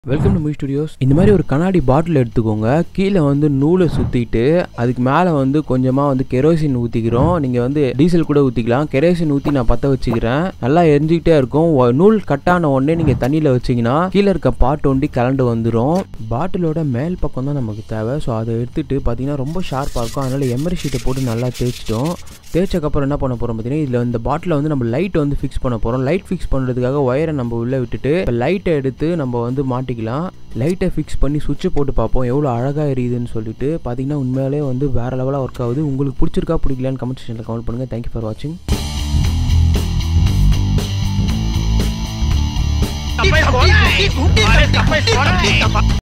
Welcome to me studios இந்த மாதிரி ஒரு கண்ணாடி பாட்டில் எடுத்துக்கோங்க கீழே வந்து நூலை சுற்றிட்டு அதுக்கு மேலே வந்து கொஞ்சமாக வந்து கெரோசின் ஊற்றிக்கிறோம் நீங்கள் வந்து டீசல் கூட ஊற்றிக்கலாம் கெரோசின் ஊற்றி நான் பற்ற வச்சுக்கிறேன் நல்லா எரிஞ்சிக்கிட்டே இருக்கும் ஒ- நூல் கட்டான உடனே நீங்கள் தண்ணியில் வச்சிங்கன்னா கீழே இருக்க பாட்டு ஒண்டி கலண்டு வந்துடும் பாட்டிலோட மேல் பக்கம் தான் நமக்கு தேவை ஸோ அதை எடுத்துட்டு பார்த்தீங்கன்னா ரொம்ப ஷார்ப்பாக இருக்கும் அதனால் எமரி ஷீட்டை போட்டு நல்லா தேய்ச்சிட்டோம் தேய்ச்சக்கப்புறம் என்ன பண்ண போகிறோம் பார்த்தீங்கன்னா இதில் இந்த பாட்டில் வந்து நம்ம லைட் வந்து ஃபிக்ஸ் பண்ண போகிறோம் லைட் ஃபிக்ஸ் பண்ணுறதுக்காக ஒயரை நம்ம உள்ளே விட்டுட்டு இப்போ லைட்டை எடுத்து நம்ம வந்து மாட்டிக்கலாம் லைட்டை ஃபிக்ஸ் பண்ணி சுவிட்சை போட்டு பார்ப்போம் எவ்வளோ அழகாக எரியுதுன்னு சொல்லிட்டு பார்த்தீங்கன்னா உண்மையாலே வந்து வேறு லெவலாக ஒர்க் ஆகுது உங்களுக்கு பிடிச்சிருக்கா பிடிக்கலான்னு கமெண்ட் செக்ஷனில் கமெண்ட் பண்ணுங்கள் தேங்க்யூ ஃபார் வாட்சிங் Tapay ko! Tapay ko!